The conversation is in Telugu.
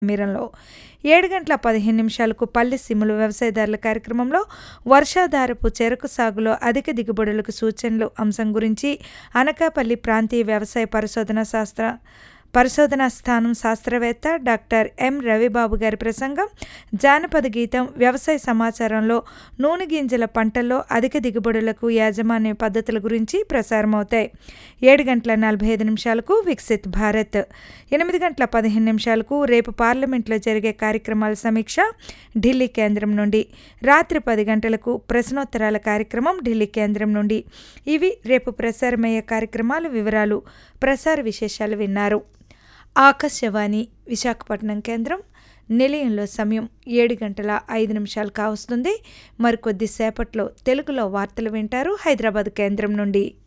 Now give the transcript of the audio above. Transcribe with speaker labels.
Speaker 1: మీరంలో ఏడు గంటల పదిహేను నిమిషాలకు పల్లె సిమ్ములు వ్యవసాయదారుల కార్యక్రమంలో వర్షాధారపు చెరకు సాగులో అధిక దిగుబడులకు సూచనలు అంశం గురించి అనకాపల్లి ప్రాంతీయ వ్యవసాయ పరిశోధన శాస్త్ర పరిశోధనా స్థానం శాస్త్రవేత్త డాక్టర్ ఎం రవిబాబు గారి ప్రసంగం జానపద గీతం వ్యవసాయ సమాచారంలో నూనె గింజల పంటల్లో అధిక దిగుబడులకు యాజమాన్య పద్ధతుల గురించి ప్రసారమవుతాయి ఏడు గంటల నలభై ఐదు నిమిషాలకు వికసిత్ భారత్ ఎనిమిది గంటల పదిహేను నిమిషాలకు రేపు పార్లమెంట్లో జరిగే కార్యక్రమాల సమీక్ష ఢిల్లీ కేంద్రం నుండి రాత్రి పది గంటలకు ప్రశ్నోత్తరాల కార్యక్రమం ఢిల్లీ కేంద్రం నుండి ఇవి రేపు ప్రసారమయ్యే కార్యక్రమాల వివరాలు ప్రసార విశేషాలు విన్నారు ఆకాశవాణి విశాఖపట్నం కేంద్రం నిలయంలో సమయం ఏడు గంటల ఐదు నిమిషాలు కావస్తుంది మరికొద్ది సేపట్లో తెలుగులో వార్తలు వింటారు హైదరాబాద్ కేంద్రం నుండి